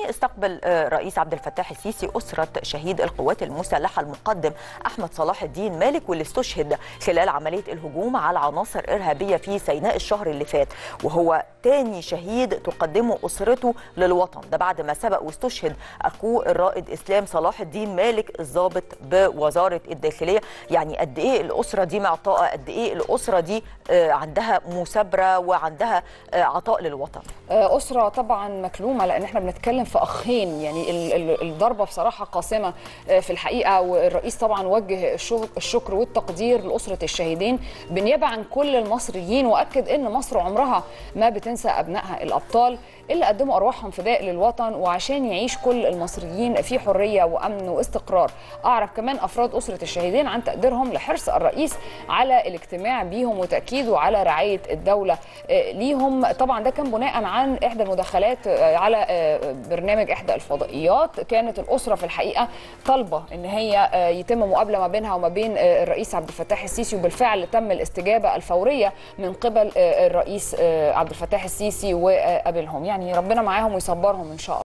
استقبل الرئيس عبد الفتاح السيسي أسرة شهيد القوات المسلحة المقدم أحمد صلاح الدين مالك واللي استشهد خلال عملية الهجوم على عناصر إرهابية في سيناء الشهر اللي فات وهو تاني شهيد تقدمه أسرته للوطن ده بعد ما سبق واستشهد أخوه الرائد إسلام صلاح الدين مالك الضابط بوزارة الداخلية يعني قد إيه الأسرة دي معطاءة قد إيه الأسرة دي عندها مثابرة وعندها عطاء للوطن أسرة طبعا مكلومة لأن احنا بنتكلم في أخين يعني الضربة بصراحة قاسمة في الحقيقة والرئيس طبعا وجه الشكر والتقدير لأسرة الشهيدين بالنيابة عن كل المصريين وأكد أن مصر عمرها ما بتنسى أبنائها الأبطال اللي قدموا أرواحهم فداء للوطن وعشان يعيش كل المصريين في حرية وأمن واستقرار أعرف كمان أفراد أسرة الشهيدين عن تقديرهم لحرص الرئيس على الاجتماع بيهم وتأكيده على رعاية الدولة ليهم طبعا ده كان بناء عن إحدى المداخلات على برنامج إحدى الفضائيات كانت الأسرة في الحقيقة طالبة إن هي يتم مقابلة ما بينها وما بين الرئيس عبد الفتاح السيسي وبالفعل تم الاستجابة الفورية من قبل الرئيس عبد الفتاح السيسي وقابلهم يعني ربنا معاهم ويصبرهم إن شاء الله